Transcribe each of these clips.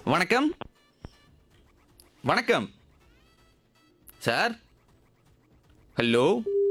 வணக்கம் வணக்கம் sir hello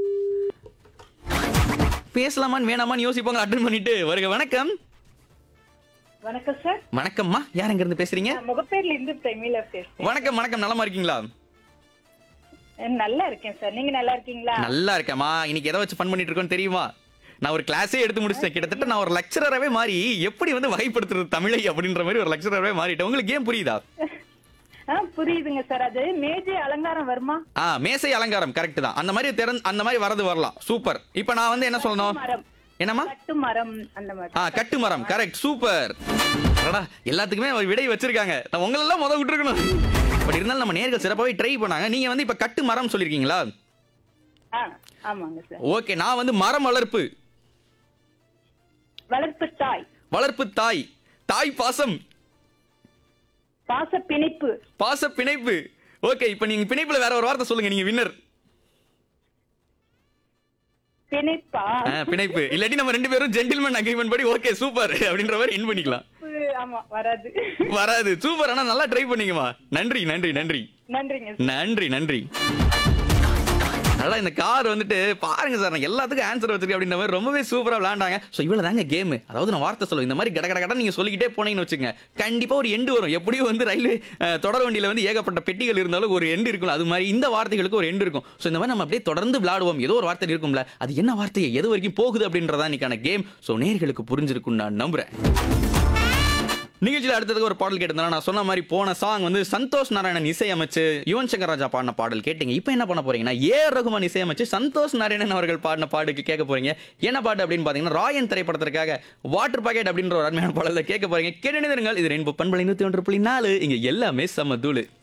பேசலாமான்னு வேணாமான்னு யோசிப்பாங்க அட்டன் பண்ணிட்டு வருக வணக்கம் வணக்கம் சார் வணக்கம்மா யார் எங்க இருந்து பேசுறீங்க நான் முகப்பேர்ல இருந்து பிரமிளா பேசுறேன் வணக்கம் வணக்கம் நலமா இருக்கீங்களா அஹ் நல்லா இருக்கேன் சார் நீங்க நல்லா இருக்கீங்களா நல்லா இருக்கேம்மா இன்னைக்கு எதை வச்சு ஃபன் பண்ணிட்டு இருக்கோன்னு தெரியுமா நான் ஒரு கிளாஸே எடுத்து முடிச்சிட்டேன் கிட்டத்தட்ட நான் ஒரு லெக்சரராகவே மாறி எப்படி வந்து வகைப்படுத்துறது தமிழை அப்படின்ற மாதிரி ஒரு லெக்சரராகவே மாறிட்டேன் உங்களுக்கு ஏன் புரியுதா ஆ புரியுதுங்க சார் அது மேஜை அலங்காரம் வருமா ஆ மேசை அலங்காரம் கரெக்ட் தான் அந்த மாதிரி திறன் அந்த மாதிரி வரது வரலாம் சூப்பர் இப்போ நான் வந்து என்ன சொல்லணும் மரம் என்னம்மா கட்டு மரம் அந்த மாதிரி ஆ கட்டு மரம் கரெக்ட் சூப்பர் அடடா எல்லாத்துக்குமே ஒரு விடை வச்சிருக்காங்க நான் உங்களெல்லாம் முத விட்டுருக்கணும் பட் இருந்தாலும் நம்ம நேர்கள் சிறப்பாகவே ட்ரை பண்ணாங்க நீங்க வந்து இப்ப கட்டு மரம் சொல்லிருக்கீங்களா ஆ ஆமாங்க சார் ஓகே நான் வந்து மரம் வளர்ப்பு வளர்ப்பு தாய் வளர்ப்பு தாய் தாய் பாசம் பாச பிணைப்பு பாச பிணைப்பு ஓகே இப்போ நீங்க பிணைப்புல வேற ஒரு வார்த்தை சொல்லுங்க நீங்க வின்னர் பிணைப்பா பிணைப்பு இல்லாட்டி நம்ம ரெண்டு பேரும் ஜென்டில்மேன் அக்ரிமெண்ட் படி ஓகே சூப்பர் அப்படின்ற மாதிரி இன் பண்ணிக்கலாம் ஆமா வராது வராது சூப்பர் ஆனா நல்லா ட்ரை பண்ணீங்கம்மா நன்றி நன்றி நன்றி நன்றிங்க சார் நன்றி நன்றி நல்லா இந்த கார் வந்துட்டு பாருங்க சார் நான் எல்லாத்துக்கும் ஆன்சர் வச்சிருக்கேன் அப்படின்ற மாதிரி ரொம்பவே சூப்பரா விளையாண்டாங்க ஸோ இவ்வளவு தாங்க கேம் அதாவது நான் வார்த்தை சொல்லுவேன் இந்த மாதிரி கட கட கட நீங்க சொல்லிக்கிட்டே போனீங்கன்னு வச்சுங்க கண்டிப்பா ஒரு எண்டு வரும் எப்படியும் வந்து ரயில்வே அஹ், தொடர் வண்டியில வந்து ஏகப்பட்ட பெட்டிகள் இருந்தாலும் ஒரு எண்டு இருக்கும் அது மாதிரி இந்த வார்த்தைகளுக்கு ஒரு எண்டு இருக்கும் ஸோ இந்த மாதிரி நம்ம அப்படியே தொடர்ந்து விளையாடுவோம் ஏதோ ஒரு வார்த்தை இருக்கும்ல அது என்ன வார்த்தை எது வரைக்கும் போகுது அப்படின்றதா இன்னைக்கான கேம் ஸோ நேர்களுக்கு புரிஞ்சிருக்கும் நான் நம்புறேன் நிகழ்ச்சியில் அடுத்ததுக்கு ஒரு பாடல் கேட்டிருந்தேன் நான் சொன்ன மாதிரி போன சாங் வந்து சந்தோஷ் நாராயணன் இசையமைச்சு யுவன் சங்கர் ராஜா பாடின பாடல் கேட்டீங்க இப்போ என்ன பண்ண போறீங்கன்னா ஏ ரகுமான் இசையமைச்சு சந்தோஷ் நாராயணன் அவர்கள் பாடின பாட்டுக்கு கேட்க போறீங்க என்ன பாட்டு அப்படின்னு பார்த்தீங்கன்னா ராயன் திரைப்படத்திற்காக வாட்டர் பாக்கெட் அப்படின்ற ஒரு அருமையான பாடலை கேட்க போறீங்க கேட்டு இது ரெயின்போ பண்பலை நூற்றி ஒன்று புள்ளி நாலு இங்க எல்லாமே செம்ம தூளு